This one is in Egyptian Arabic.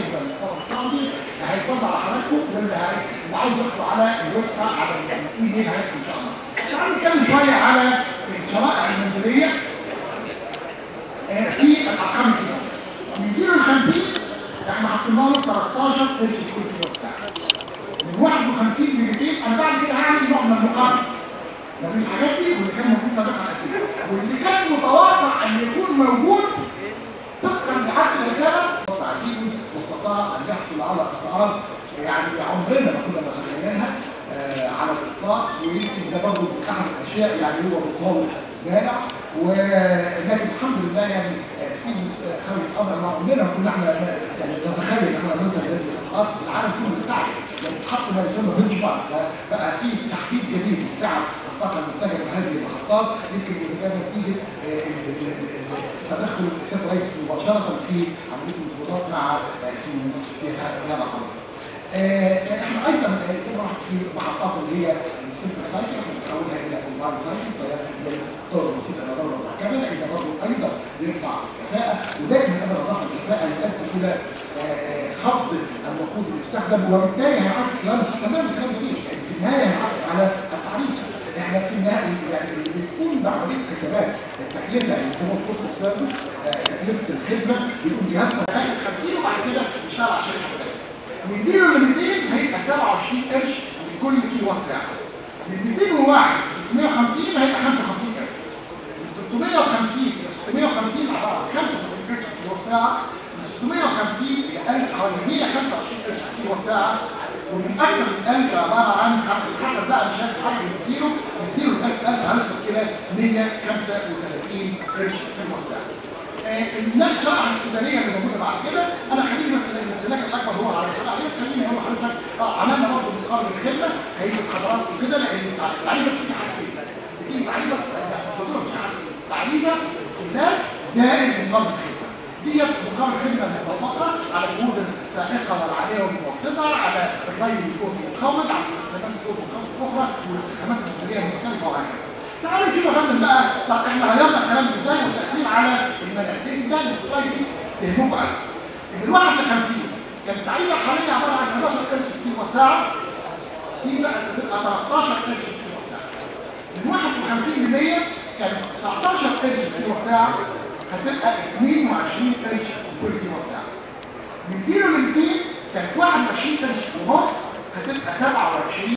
جدا للطلب الصحفي اللي هيتوزع على حضراتكم واللي هي- اللي عاوز يحصل على الويب سايت على الايميل هيحصل ان شاء الله. تعالوا نتكلم شويه على الشرائع المنزليه آه، في الارقام الكبيره. من 0 ل 50 احنا حاطين له 13 قرش لكل كيلو الساعه. من 51 ل 200 انا بعد كده هعمل نوع من المقارنه. ما بين الحاجات دي واللي كان موجود سابقا قد كده واللي كان متوقع ان يكون موجود طبقا لعقد الرجاله عزيزي واستطاع ان يحصل على اسعار يعني عمرنا ما كنا متخيلينها آه، على الاطلاق ويمكن ده برضه من احد الاشياء يعني هو مقاوم جامع ولكن الحمد لله يعني آه، سيدي آه، خالد الامر ما عمرنا ما كنا احنا يعني نتخيل ان احنا ننزل هذه الاسعار العالم كله مستعجل يعني اتحط ما يسمى بنش مارك بقى في تحديد جديد لسعر الطاقه المتجهه لهذه المحطات يمكن ده نتيجه آه، ال- ال- ال- ال- تدخل السيد الرئيس مباشره في عمليه المفاوضات مع آه، سيمنز في هذا الامر. آه، احنا ايضا آه، زي ما رحت في محطات اللي هي السيمبل سايكل احنا بنحولها الى كومباين سايكل طيب طور بسيطه الى دوره محكمه لان ده برضه ايضا يرفع الكفاءه ودائما ابدا رفع الكفاءه يؤدي الى آه، خفض الوقود المستخدم وبالتالي هينعكس كلام تمام الكلام ده ليه؟ يعني في النهايه هينعكس على التعريف احنا في النهايه يعني اللي بيكون بعمليه حسابات التكلفه اللي بيسموها كوست اوف سيرفيس تكلفه الخدمه بيكون جهازنا داخل 50 وبعد كده بيشتغل على شركه بدائيه. من 0 ل 200 هيبقى 27 قرش لكل كيلو وات ساعه. من 201 ل 350 هيبقى 55 قرش. من 350 ل 650 عباره عن 75 قرش كيلو وات ساعه. من 650 ل 1000 حوالي 125 قرش كيلو وات ساعه. ومن اكثر من 1000 عباره عن حسب حسب بقى مش هاخد حاجه من زيرو من زيرو لغايه 1000 هنوصل الى 135 قرش كيلو وات ساعه. المال الشرع الاداريه اللي موجوده بعد كده انا خليني بس لان الاستهلاك الاكبر هو على المشروع عليه خليني اقول لحضرتك اه عملنا برضه مقارنه الخدمه هيجي الخضروات وكده لان التعريفه بتيجي حاجتين بتيجي تعريفه الفاتوره بتيجي حاجتين تعريفه استهلاك زائد مقارنه الخدمه ديت مقارنه الخدمه المطبقه على الجهود الفائقه والعاليه والمتوسطه على الري الجهد المنخفض على استخدامات الجهد المنخفض الاخرى والاستخدامات المنزليه المختلفه وهكذا تعالوا نشوف يا فندم بقى طب احنا غيرنا الكلام ده ازاي والتاثير على المناخ لان ده الاستفاده دي تهمكم قوي ان الواحد ل 50 كانت التعريفه الحاليه عباره عن 11 قرش في كيلو وات ساعه في بقى تبقى 13 قرش في كيلو وات ساعه من 51 ل 100 كانت 19 قرش في كيلو وات ساعه هتبقى 22 قرش في كل كيلو وات ساعه من 0 ل 200 كانت 21 قرش ونص هتبقى 27